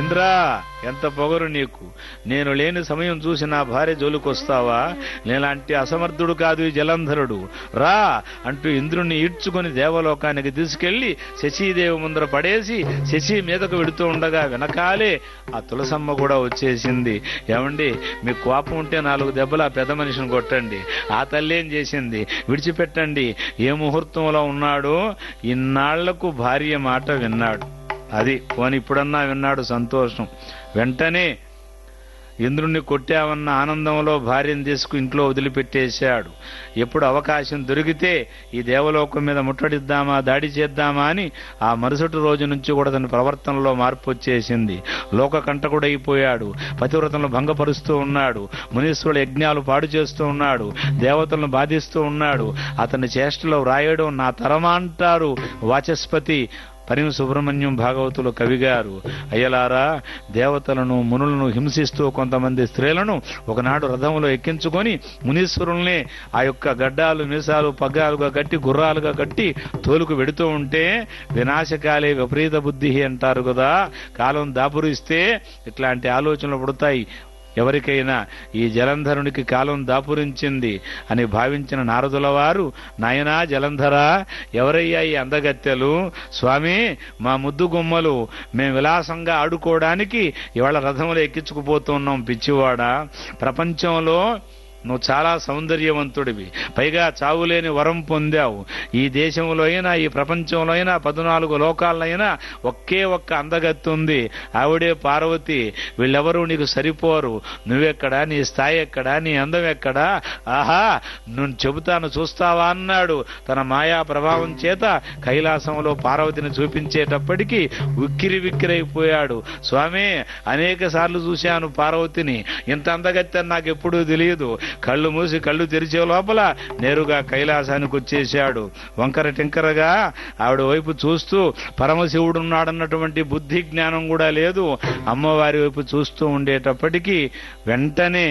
ఇంద్రా ఎంత పొగరు నీకు నేను లేని సమయం చూసి నా భార్య జోలికొస్తావా నేలాంటి అసమర్థుడు కాదు ఈ జలంధరుడు రా అంటూ ఇంద్రుణ్ణి ఈడ్చుకొని దేవలోకానికి తీసుకెళ్లి శశీదేవి ముందర పడేసి శశి మీదకు వెడుతూ ఉండగా వెనకాలే ఆ తులసమ్మ కూడా వచ్చేసింది ఏమండి మీకు కోపం ఉంటే నాలుగు దెబ్బలు ఆ పెద్ద మనిషిని కొట్టండి ఆ తల్లి ఏం చేసింది విడిచిపెట్టండి ఏ ముహూర్తంలో ఉన్నాడో ఇన్నాళ్లకు భార్య మాట విన్నాడు అది పోని ఇప్పుడన్నా విన్నాడు సంతోషం వెంటనే ఇంద్రుణ్ణి కొట్టావన్న ఆనందంలో భార్యను తీసుకు ఇంట్లో వదిలిపెట్టేశాడు ఎప్పుడు అవకాశం దొరికితే ఈ దేవలోకం మీద ముట్టడిద్దామా దాడి చేద్దామా అని ఆ మరుసటి రోజు నుంచి కూడా తన ప్రవర్తనలో మార్పు వచ్చేసింది లోక కంటకుడైపోయాడు పతివ్రతలను భంగపరుస్తూ ఉన్నాడు మునీశ్వరుడు యజ్ఞాలు పాడు చేస్తూ ఉన్నాడు దేవతలను బాధిస్తూ ఉన్నాడు అతని చేష్టలో వ్రాయడం నా తరమా అంటారు వాచస్పతి పరిమ సుబ్రహ్మణ్యం భాగవతులు కవిగారు అయ్యలారా దేవతలను మునులను హింసిస్తూ కొంతమంది స్త్రీలను ఒకనాడు రథంలో ఎక్కించుకొని మునీశ్వరుల్ని ఆ యొక్క గడ్డాలు మీసాలు పగ్గాలుగా కట్టి గుర్రాలుగా కట్టి తోలుకు వెడుతూ ఉంటే వినాశకాలే విపరీత బుద్ధి అంటారు కదా కాలం దాపురిస్తే ఇట్లాంటి ఆలోచనలు పుడతాయి ఎవరికైనా ఈ జలంధరునికి కాలం దాపురించింది అని భావించిన నారదుల వారు నాయనా జలంధరా ఎవరయ్యా ఈ అందగత్తెలు స్వామి మా ముద్దు గుమ్మలు మేము విలాసంగా ఆడుకోవడానికి ఇవాళ రథంలో ఎక్కించుకుపోతున్నాం పిచ్చివాడ ప్రపంచంలో నువ్వు చాలా సౌందర్యవంతుడివి పైగా చావులేని వరం పొందావు ఈ దేశంలో అయినా ఈ ప్రపంచంలో అయినా పద్నాలుగు లోకాల్లో అయినా ఒకే ఒక్క అందగత్తి ఉంది ఆవిడే పార్వతి వీళ్ళెవరూ నీకు సరిపోరు నువ్వెక్కడా నీ స్థాయి ఎక్కడా నీ అందం ఎక్కడా ఆహా నువ్వు చెబుతాను చూస్తావా అన్నాడు తన మాయా ప్రభావం చేత కైలాసంలో పార్వతిని చూపించేటప్పటికీ ఉక్కిరి విక్కిరైపోయాడు స్వామి అనేక సార్లు చూశాను పార్వతిని ఇంత అందగత్తి అని నాకు ఎప్పుడూ తెలియదు కళ్ళు మూసి కళ్ళు తెరిచే లోపల నేరుగా కైలాసానికి వచ్చేశాడు వంకర టింకరగా ఆవిడ వైపు చూస్తూ పరమశివుడు ఉన్నాడన్నటువంటి బుద్ధి జ్ఞానం కూడా లేదు అమ్మవారి వైపు చూస్తూ ఉండేటప్పటికీ వెంటనే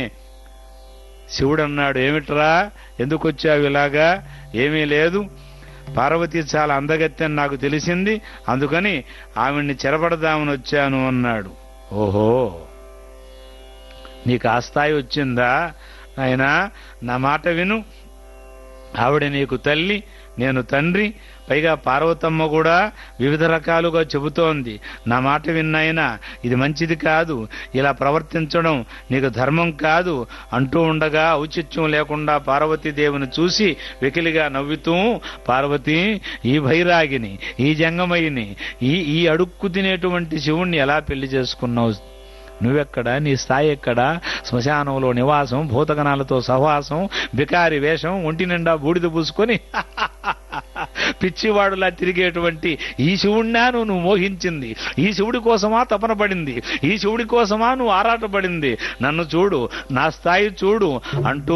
శివుడు అన్నాడు ఏమిట్రా ఎందుకు వచ్చావు ఇలాగా ఏమీ లేదు పార్వతి చాలా అందగత్తెని నాకు తెలిసింది అందుకని ఆవిడ్ని చెరపడదామని వచ్చాను అన్నాడు ఓహో నీకు ఆ స్థాయి వచ్చిందా అయినా నా మాట విను ఆవిడ నీకు తల్లి నేను తండ్రి పైగా పార్వతమ్మ కూడా వివిధ రకాలుగా చెబుతోంది నా మాట విన్నాయినా ఇది మంచిది కాదు ఇలా ప్రవర్తించడం నీకు ధర్మం కాదు అంటూ ఉండగా ఔచిత్యం లేకుండా పార్వతీదేవిని చూసి వెకిలిగా నవ్వుతూ పార్వతి ఈ భైరాగిని ఈ జంగమయ్యని ఈ ఈ అడుక్కు తినేటువంటి శివుణ్ణి ఎలా పెళ్లి చేసుకున్నావు నువ్వెక్కడ నీ స్థాయి ఎక్కడ శ్మశానంలో నివాసం భూతగణాలతో సహవాసం బికారి వేషం ఒంటి నిండా బూడిద పూసుకొని పిచ్చివాడులా తిరిగేటువంటి ఈ శివుణ్ణా నువ్వు నువ్వు మోహించింది ఈ శివుడి కోసమా తపన పడింది ఈ శివుడి కోసమా నువ్వు ఆరాటపడింది నన్ను చూడు నా స్థాయి చూడు అంటూ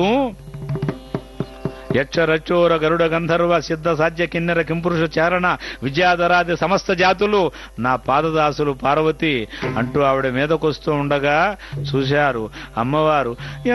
యక్ష రచోర గరుడ గంధర్వ సిద్ధ సాధ్య కిన్నెర కింపురుష చారణ విద్యాధరాది సమస్త జాతులు నా పాదదాసులు పార్వతి అంటూ ఆవిడ మీదకొస్తూ ఉండగా చూశారు అమ్మవారు